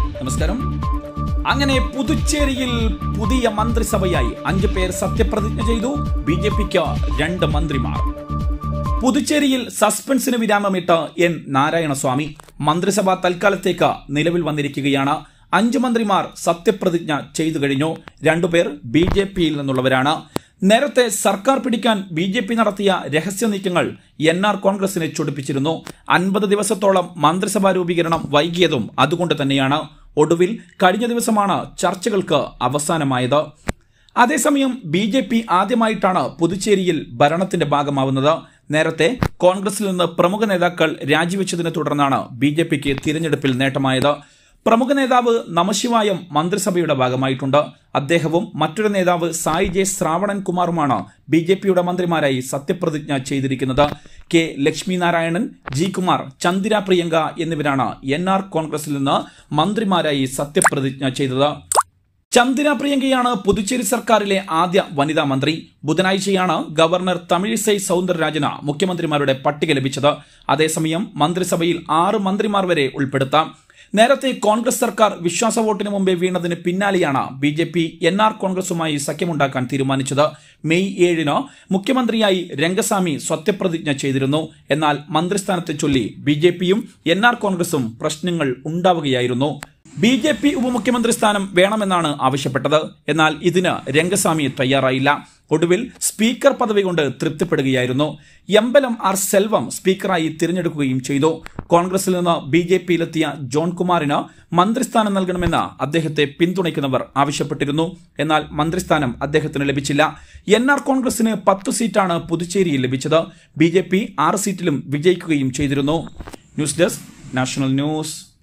നമസ്കാരം അങ്ങനെ പുതുച്ചേരിയിൽ പുതിയ മന്ത്രിസഭയായി അഞ്ചു പേർ സത്യപ്രതിജ്ഞ ചെയ്തു ബി ജെ പിക്ക് രണ്ട് മന്ത്രിമാർ പുതുച്ചേരിയിൽ സസ്പെൻസിന് വിരാമമിട്ട് എൻ നാരായണസ്വാമി മന്ത്രിസഭ തൽക്കാലത്തേക്ക് നിലവിൽ വന്നിരിക്കുകയാണ് അഞ്ച് മന്ത്രിമാർ സത്യപ്രതിജ്ഞ ചെയ്തു കഴിഞ്ഞു രണ്ടുപേർ ബി ജെ പിയിൽ നിന്നുള്ളവരാണ് നേരത്തെ സർക്കാർ പിടിക്കാൻ ബി ജെ പി നടത്തിയ രഹസ്യ നീക്കങ്ങൾ എൻ ആർ കോൺഗ്രസിനെ ചൊടിപ്പിച്ചിരുന്നു അൻപത് ദിവസത്തോളം മന്ത്രിസഭാ രൂപീകരണം വൈകിയതും അതുകൊണ്ട് തന്നെയാണ് ഒടുവിൽ കഴിഞ്ഞ ദിവസമാണ് ചർച്ചകൾക്ക് അവസാനമായത് അതേസമയം ബി ജെ പി ആദ്യമായിട്ടാണ് പുതുച്ചേരിയിൽ ഭരണത്തിന്റെ ഭാഗമാവുന്നത് നേരത്തെ കോൺഗ്രസിൽ നിന്ന് പ്രമുഖ നേതാക്കൾ രാജിവെച്ചതിനെ തുടർന്നാണ് ബി ജെ പിക്ക് തിരഞ്ഞെടുപ്പിൽ നേട്ടമായത് പ്രമുഖ നേതാവ് നമശിവായം മന്ത്രിസഭയുടെ ഭാഗമായിട്ടുണ്ട് അദ്ദേഹവും മറ്റൊരു നേതാവ് സായി ജെ ശ്രാവണൻ കുമാറുമാണ് ബി ജെ പിയുടെ മന്ത്രിമാരായി സത്യപ്രതിജ്ഞ ചെയ്തിരിക്കുന്നത് കെ ലക്ഷ്മി നാരായണൻ ജി കുമാർ ചന്ദിര പ്രിയങ്ക എന്നിവരാണ് എൻ ആർ കോൺഗ്രസിൽ നിന്ന് മന്ത്രിമാരായി സത്യപ്രതിജ്ഞ ചെയ്തത് ചന്ദിര പ്രിയങ്കയാണ് പുതുച്ചേരി സർക്കാരിലെ ആദ്യ വനിതാ മന്ത്രി ബുധനാഴ്ചയാണ് ഗവർണർ തമിഴിസൈ സൗന്ദരരാജന് മുഖ്യമന്ത്രിമാരുടെ പട്ടിക ലഭിച്ചത് അതേസമയം മന്ത്രിസഭയിൽ ആറ് മന്ത്രിമാർ വരെ ഉൾപ്പെടുത്താം നേരത്തെ കോൺഗ്രസ് സർക്കാർ വിശ്വാസ വോട്ടിന് മുമ്പേ വീണതിന് പിന്നാലെയാണ് B J P N R കോൺഗ്രസുമായി സഖ്യമുണ്ടാക്കാൻ തീരുമാനിച്ചത് മെയ് ഏഴിന് മുഖ്യമന്ത്രിയായി രംഗസ്വാമി സത്യപ്രതിജ്ഞ ചെയ്തിരുന്നു എന്നാൽ മന്ത്രിസ്ഥാനത്തെ ചൊല്ലി ബി ജെ പിയും എൻ ആർ കോൺഗ്രസും പ്രശ്നങ്ങൾ ഉണ്ടാവുകയായിരുന്നു ബി ജെ പി ഉപമുഖ്യമന്ത്രി സ്ഥാനം വേണമെന്നാണ് ആവശ്യപ്പെട്ടത് എന്നാൽ ഇതിന് രംഗസ്വാമി തയ്യാറായില്ല ഒടുവിൽ സ്പീക്കർ പദവി കൊണ്ട് തൃപ്തിപ്പെടുകയായിരുന്നു എമ്പലം ആർ സെൽവം സ്പീക്കറായി തിരഞ്ഞെടുക്കുകയും ചെയ്തു കോൺഗ്രസിൽ നിന്ന് ബി ജെ പിയിലെത്തിയ ജോൺ കുമാറിന് മന്ത്രിസ്ഥാനം നൽകണമെന്ന് അദ്ദേഹത്തെ പിന്തുണയ്ക്കുന്നവർ ആവശ്യപ്പെട്ടിരുന്നു എന്നാൽ മന്ത്രിസ്ഥാനം അദ്ദേഹത്തിന് ലഭിച്ചില്ല എൻ ആർ കോൺഗ്രസിന് പത്ത് സീറ്റാണ് പുതുച്ചേരിയിൽ ലഭിച്ചത് ബി ജെ പി ആറ് സീറ്റിലും വിജയിക്കുകയും ചെയ്തിരുന്നു ന്യൂസ് ഡെസ്ക് നാഷണൽ ന്യൂസ്